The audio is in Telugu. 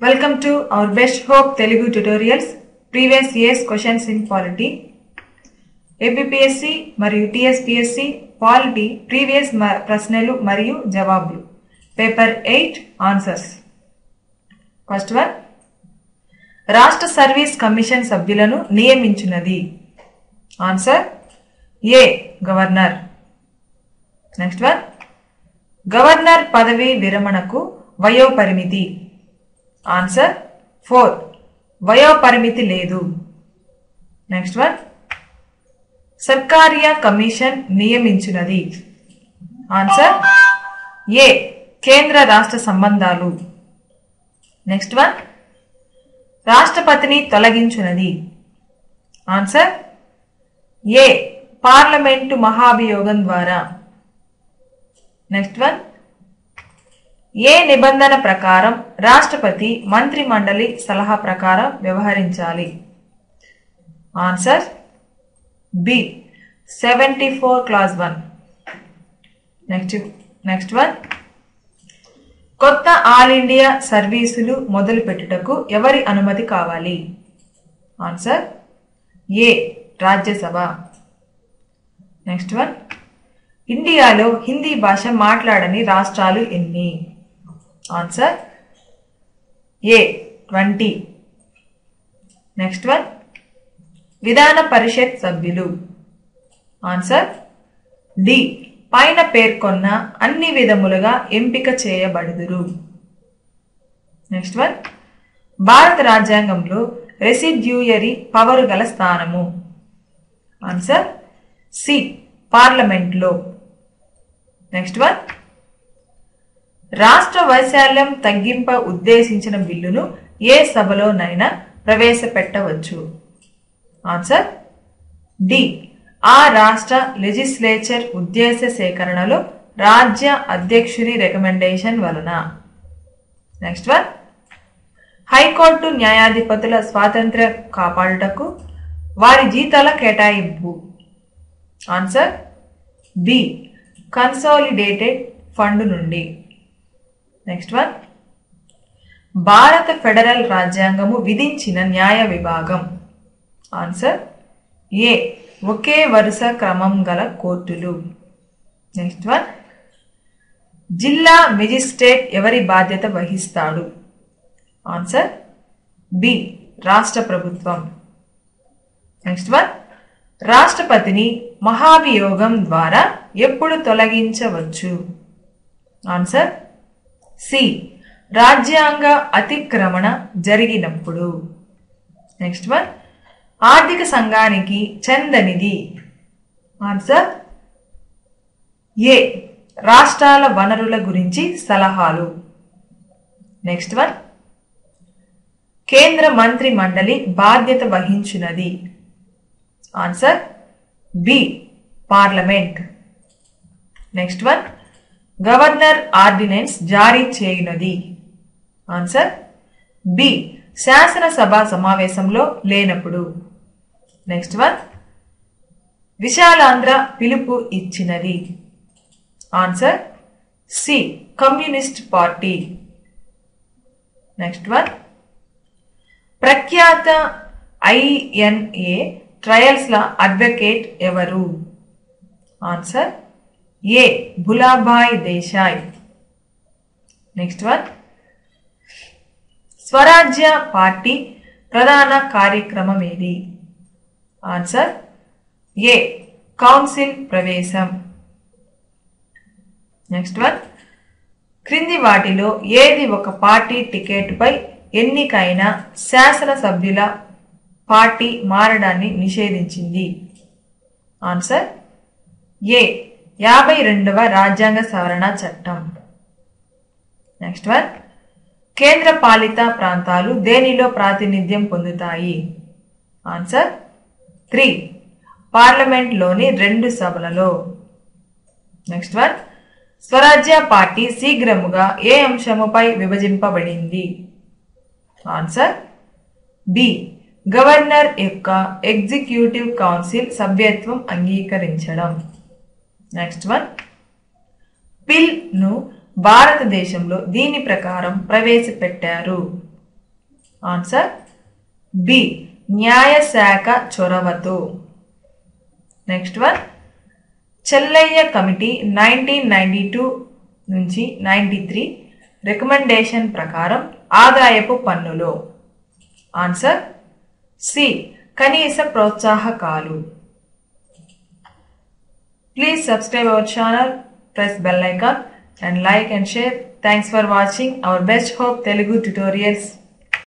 Welcome to our Best Hope Telugu tutorials, previous year's questions in polity. APSC మరియు టిఎస్పిఎస్సి పాలిటీ ప్రీవియస్ ప్రశ్నలు మరియు జవాబులు paper eight answers first one రాష్ట్ర సర్వీస్ కమిషన్ సభ్యులను నియమించున్నది answer A governor next one governor పదవి విరమణకు వయోపరిమితి ఆన్సర్ ఫోర్ వయోపరిమితి లేదు నెక్స్ట్ వన్ సర్కారియా కమిషన్ నియమించినది ఆన్సర్ ఏ కేంద్ర రాష్ట్ర సంబంధాలు నెక్స్ట్ వన్ రాష్ట్రపతిని తొలగించున్నది ఆన్సర్ ఏ పార్లమెంటు మహాభియోగం ద్వారా నెక్స్ట్ వన్ ఏ నిబంధన ప్రకారం రాష్ట్రపతి మంత్రి మండలి సలహా ప్రకారం వ్యవహరించాలి answer B seventy four clause one next next one కొత్త ఆల్ ఇండియా సర్వీసులు మొదలు పెట్టుటకు ఎవరి అనుమతి కావాలి answer A Rajya Sabha next one ఇండియాలో హిందీ భాష మాట్లాడని రాష్ట్రాలు ఎన్ని answer A twenty next one విధాన పరిషత్ సభ్యులు ఆన్సర్ డి పైన పేర్కొన్న అన్ని విధములుగా ఎంపిక చేయబడుదురు నెక్స్ట్ వన్ భారత రాజ్యాంగంలో రెసిడ్యూయరీ పవర్ గల స్థానము ఆన్సర్ సి పార్లమెంట్లో నెక్స్ట్ వన్ రాష్ట్ర వైశాల్యం తగ్గింప ఉద్దేశించిన బిల్లును ఏ సభలోనైనా ప్రవేశపెట్టవచ్చు ఆన్సర్ డి ఆ రాష్ట్ర లెజిస్లేచర్ ఉద్దేశ సేకరణలో రాజ్య అధ్యక్షుని రికమెండేషన్ వలన నెక్స్ట్ వన్ హైకోర్టు న్యాయాధిపతుల స్వాతంత్ర్యం కాపాడుటకు వారి జీతాల కేటాయింపు ఆన్సర్ బి కన్సాలిడేటెడ్ ఫండ్ నుండి నెక్స్ట్ వన్ భారత ఫెడరల్ రాజ్యాంగము విధించిన న్యాయ విభాగం ఆన్సర్ ఏ ఒకే వరుస క్రమం గల కోర్టులు నెక్స్ట్ వన్ జిల్లా మెజిస్ట్రేట్ ఎవరి బాధ్యత వహిస్తాడు ఆన్సర్ బి రాష్ట్ర ప్రభుత్వం నెక్స్ట్ వన్ రాష్ట్రపతిని మహాభియోగం ద్వారా ఎప్పుడు తొలగించవచ్చు ఆన్సర్ సి రాజ్యాంగ అతిక్రమణ జరిగినప్పుడు నెక్స్ట్ వన్ ఆర్థిక సంఘానికి చెందనిది ఆన్సర్ ఏ రాష్ట్రాల వనరుల గురించి సలహాలు నెక్స్ట్ వన్ కేంద్ర మంత్రి మండలి బాధ్యత వహించినది answer B parliament next one governor ordinance జారీ చేయునది ఆన్సర్ బి శాసనసభ సమావేశంలో లేనప్పుడు నెక్స్ట్ వన్ విశాలాంధ్ర పిలుపు ఇచ్చినది answer C communist party next one ప్రఖ్యాత ఐఎన్ఏ ట్రయల్స్ల అడ్వకేట్ ఎవరు answer A Bhulabhai Desai next one Swarajya party ప్రధాన కార్యక్రమం ఏది ఆన్సర్ ఏ కౌన్సిల్ ప్రవేశం నెక్స్ట్ వన్ క్రింది వాటిలో ఏది ఒక పార్టీ టికెట్పై ఎన్నికైన శాసనసభ్యుల పార్టీ మారడాన్ని నిషేధించింది ఆన్సర్ ఏ యాభై రెండవ రాజ్యాంగ సవరణ చట్టం నెక్స్ట్ వన్ కేంద్ర పాలిత ప్రాంతాలు దేనిలో ప్రాతినిధ్యం పొందుతాయి ఆన్సర్ త్రీ పార్లమెంట్లోని రెండు సభలలో నెక్స్ట్ వన్ స్వరాజ్య పార్టీ శీఘ్రముగా ఏ అంశముపై విభజింపబడింది ఆన్సర్ బి గవర్నర్ యొక్క ఎగ్జిక్యూటివ్ కౌన్సిల్ సభ్యత్వం అంగీకరించడం నెక్స్ట్ వన్ పిల్ ను భారతదేశంలో దీని ప్రకారం ప్రవేశపెట్టారు ఆన్సర్ బి న్యాయశాఖ చొరవతో next one Chelliah committee nineteen ninety two నుంచి నైన్టీ త్రీ రికమెండేషన్ ప్రకారం ఆదాయపు పన్నులో ఆన్సర్ సి కనీస ప్రోత్సాహకాలు please subscribe our channel press bell icon and like and share. Thanks for watching our Best Hope Telugu tutorials.